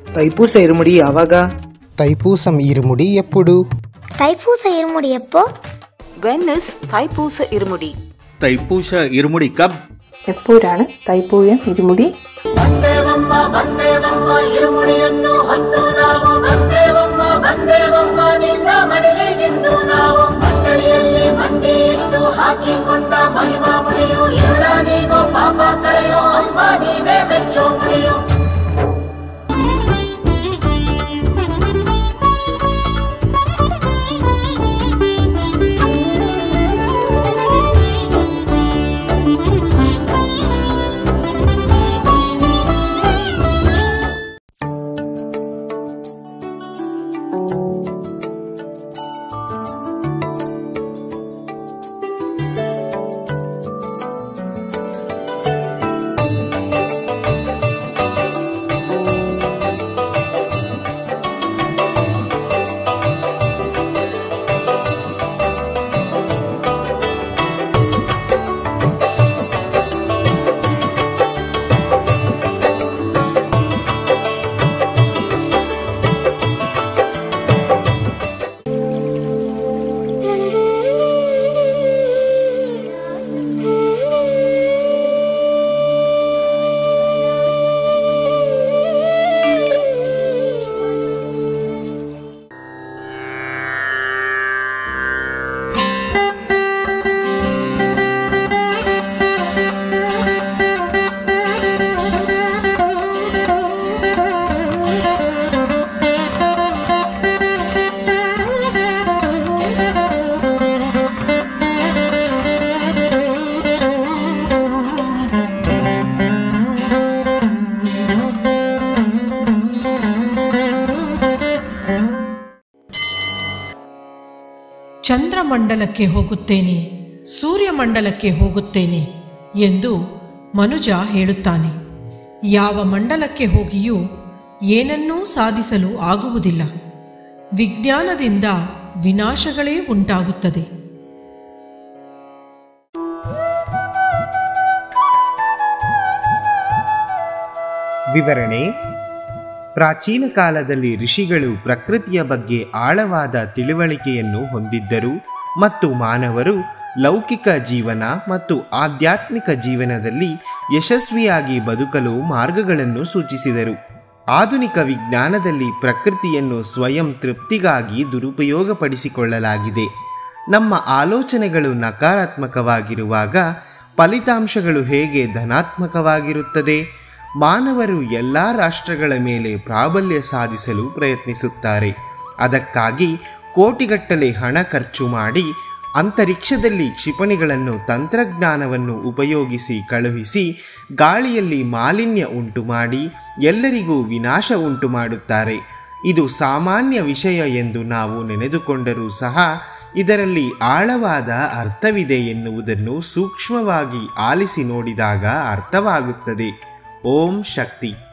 తైపూస ఇరుముడి యాವಾಗ తైపూసం ఇరుముడి ఎప్పుడు தைப்பூச இருமுடி எப்போ When is Thaipoosa Irumudi? തൈപ്പൂശ irumudi കബ് എപ്പോഴാണ് തൈപ്പൂയം ഇരുമുടി ಚಂದ್ರಮಂಡಲಕ್ಕೆ ಹೋಗುತ್ತೇನೆ ಸೂರ್ಯಮಂಡಲಕ್ಕೆ ಹೋಗುತ್ತೇನೆ ಎಂದು ಮನುಜ ಹೇಳುತ್ತಾನೆ ಯಾವ ಮಂಡಲಕ್ಕೆ ಹೋಗಿಯೂ ಏನನ್ನೂ ಸಾಧಿಸಲು ಆಗುವುದಿಲ್ಲ ವಿಜ್ಞಾನದಿಂದ ವಿನಾಶಗಳೇ ಉಂಟಾಗುತ್ತದೆ ವಿವರಣೆ ಪ್ರಾಚೀನ ಕಾಲದಲ್ಲಿ ಋಷಿಗಳು ಪ್ರಕೃತಿಯ ಬಗ್ಗೆ ಆಳವಾದ ತಿಳುವಳಿಕೆಯನ್ನು ಹೊಂದಿದ್ದರು ಮತ್ತು ಮಾನವರು ಲೌಕಿಕ ಜೀವನ ಮತ್ತು ಆಧ್ಯಾತ್ಮಿಕ ಜೀವನದಲ್ಲಿ ಯಶಸ್ವಿಯಾಗಿ ಬದುಕಲು ಮಾರ್ಗಗಳನ್ನು ಸೂಚಿಸಿದರು ಆಧುನಿಕ ವಿಜ್ಞಾನದಲ್ಲಿ ಪ್ರಕೃತಿಯನ್ನು ಸ್ವಯಂ ತೃಪ್ತಿಗಾಗಿ ದುರುಪಯೋಗಪಡಿಸಿಕೊಳ್ಳಲಾಗಿದೆ ನಮ್ಮ ಆಲೋಚನೆಗಳು ನಕಾರಾತ್ಮಕವಾಗಿರುವಾಗ ಫಲಿತಾಂಶಗಳು ಹೇಗೆ ಧನಾತ್ಮಕವಾಗಿರುತ್ತದೆ ಮಾನವರು ಎಲ್ಲ ರಾಷ್ಟ್ರಗಳ ಮೇಲೆ ಪ್ರಾಬಲ್ಯ ಸಾಧಿಸಲು ಪ್ರಯತ್ನಿಸುತ್ತಾರೆ ಅದಕ್ಕಾಗಿ ಕೋಟಿಗಟ್ಟಲೆ ಹಣ ಖರ್ಚು ಮಾಡಿ ಅಂತರಿಕ್ಷದಲ್ಲಿ ಕ್ಷಿಪಣಿಗಳನ್ನು ತಂತ್ರಜ್ಞಾನವನ್ನು ಉಪಯೋಗಿಸಿ ಕಳುಹಿಸಿ ಗಾಳಿಯಲ್ಲಿ ಮಾಲಿನ್ಯ ಉಂಟು ಮಾಡಿ ಎಲ್ಲರಿಗೂ ವಿನಾಶ ಉಂಟು ಮಾಡುತ್ತಾರೆ ಇದು ಸಾಮಾನ್ಯ ವಿಷಯ ಎಂದು ನಾವು ನೆನೆದುಕೊಂಡರೂ ಸಹ ಇದರಲ್ಲಿ ಆಳವಾದ ಅರ್ಥವಿದೆ ಎನ್ನುವುದನ್ನು ಸೂಕ್ಷ್ಮವಾಗಿ ಆಲಿಸಿ ನೋಡಿದಾಗ ಅರ್ಥವಾಗುತ್ತದೆ ಓಂ ಶಕ್ತಿ